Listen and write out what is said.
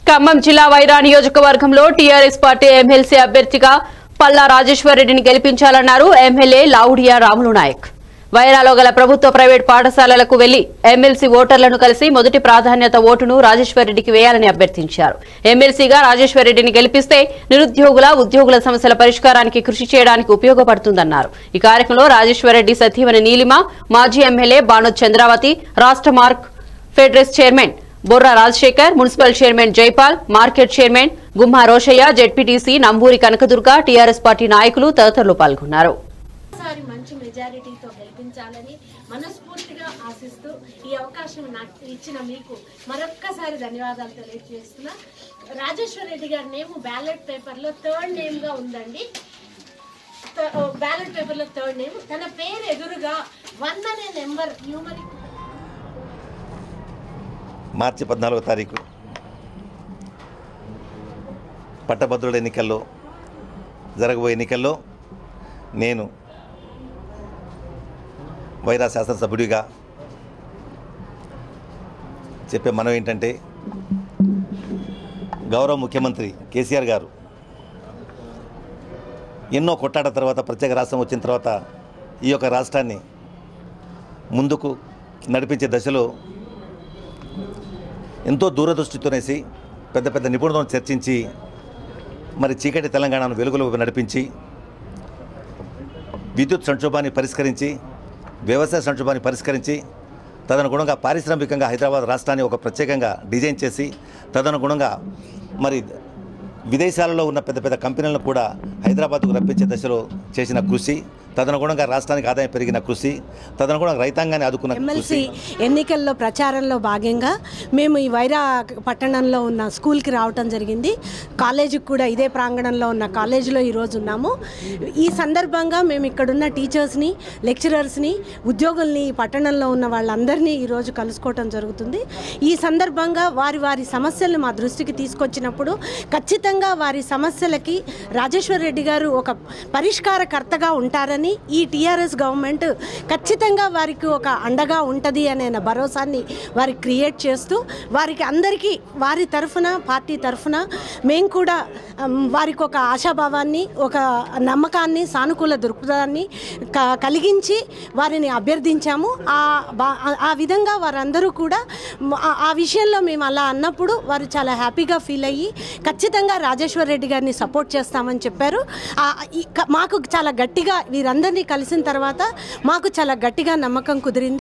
ఖమ్మం జిల్లా వైరా నియోజకవర్గంలో TRS party MLC అభ్యర్థిగా పల్లా రాజేశ్వరరెడ్డిని గెలిపించాలన్నారు ఎమ్మెల్యే లావుడియా రాములు నాయక్ వైరాలో గల ప్రభుత్వ ప్రైవేట్ పాఠశాలలకు వెళ్లి ఎమ్మెల్సీ ఓటర్లను కలిసి మొదటి ప్రాధాన్యత ఓటును రాజేశ్వరరెడ్డికి వేయాలని అభ్యర్థించారు ఎమ్మెల్సీగా రాజేశ్వరరెడ్డిని గెలిపిస్తే నిరుద్యోగుల ఉద్యోగుల సమస్యల పరిష్కారానికి కృషి చేయడానికి ఉపయోగపడుతుందన్నారు ఈ కార్యక్రమంలో రాజేశ్వరరెడ్డి సతీమణి నీలిమ మాజీ ఎమ్మెల్యే బానోద్ చంద్రావతి రాష్ట్ర Markfed chairman Borra Rajasekhar municipal chairman Jaipal market chairman Gumma Rosaiah ZPTC Namburi Kanakadurga TRS party నాయకులు తదితరులు పాల్గొన్నారు ఒకసారి మంచి మెజారిటీతో గెలిపించాలని మనస్ఫూర్తిగా ఆశిస్తూ ఈ అవకాశం నాకు ఇచ్చిన మీకు మరొక్కసారి ధన్యవాదాలు తెలియజేస్తున్నా రాజేశ్వర్ రెడ్డి గారి నేమ్ బ్యాలెట్ పేపర్లో థర్డ్ నేమ్గా ఉందండి బ్యాలెట్ పేపర్లో థర్డ్ నేమ్ తన పేరు ఎదురుగా వన్ అనే నెంబర్ న్యూమరిక్ మార్చి పద్నాలుగో తారీఖు పట్టభద్రుల ఎన్నికల్లో జరగబోయే ఎన్నికల్లో నేను వైరా శాసనసభ్యుడిగా చెప్పే మనం ఏంటంటే గౌరవ ముఖ్యమంత్రి కేసీఆర్ గారు ఎన్నో కొట్టాట తర్వాత ప్రత్యేక రాష్ట్రం వచ్చిన తర్వాత ఈ యొక్క రాష్ట్రాన్ని ముందుకు నడిపించే దశలో ఎంతో దూరదృష్టితోనేసి పెద్ద పెద్ద నిపుణులతో చర్చించి మరి చీకటి తెలంగాణను వెలుగులోకి నడిపించి విద్యుత్ సంక్షోభాన్ని పరిష్కరించి వ్యవసాయ సంక్షోభాన్ని పరిష్కరించి తదనుగుణంగా పారిశ్రామికంగా హైదరాబాద్ రాష్ట్రాన్ని ఒక ప్రత్యేకంగా డిజైన్ చేసి తదనుగుణంగా మరి విదేశాలలో ఉన్న పెద్ద పెద్ద కంపెనీలను కూడా హైదరాబాద్కు రప్పించే దశలో చేసిన కృషి తదనుగుణంగా రాష్ట్రానికి ఆదాయం పెరిగిన కృషి తదనుగుణంగా రైతాంగాన్ని ఆదుకున్న ఎమ్మెల్సీ కృషి ఎన్నికల్లో ప్రచారంలో భాగంగా మేము ఈ వైరా పట్టణంలో ఉన్న స్కూల్కి రావటం జరిగింది కాలేజీకి కూడా ఇదే ప్రాంగణంలో ఉన్న కాలేజీలో ఈరోజు ఉన్నాము ఈ సందర్భంగా మేము ఇక్కడున్న టీచర్స్ని లెక్చరర్స్ని ఉద్యోగుల్ని ఈ పట్టణంలో ఉన్న వాళ్ళందరినీ ఈరోజు కలుసుకోవటం జరుగుతుంది ఈ సందర్భంగా వారి వారి సమస్యలను మా దృష్టికి తీసుకొచ్చినప్పుడు ఖచ్చితంగా వారి సమస్యలకి రాజేశ్వర్ రెడ్డి గారు ఒక పరిష్కారకర్తగా ఉంటారని ఈ టీఆర్ఎస్ గవర్నమెంట్ ఖచ్చితంగా వారికి ఒక అండగా ఉంటుంది అనే భరోసాన్ని వారికి క్రియేట్ చేస్తూ వారికి అందరికీ వారి తరఫున పార్టీ తరఫున మేము కూడా ఉమ్, వారికి ఒక ఆశాభావాన్ని ఒక నమ్మకాన్ని సానుకూల దృక్పథాన్ని క- కలిగించి వారిని అభ్యర్థించాము ఆ బా- ఆ విధంగా వారందరూ కూడా మ్, ఆ- ఆ విషయంలో మేము అలా అన్నప్పుడు వారు చాలా హ్యాపీగా ఫీల్ అయ్యి ఖచ్చితంగా రాజేశ్వర్ రెడ్డి గారిని సపోర్ట్ చేస్తామని చెప్పారు ఆ, ఈ- క- మాకు చాలా గట్టిగా వీరందరినీ కలిసిన తర్వాత మాకు చాలా గట్టిగా నమ్మకం కుదిరింది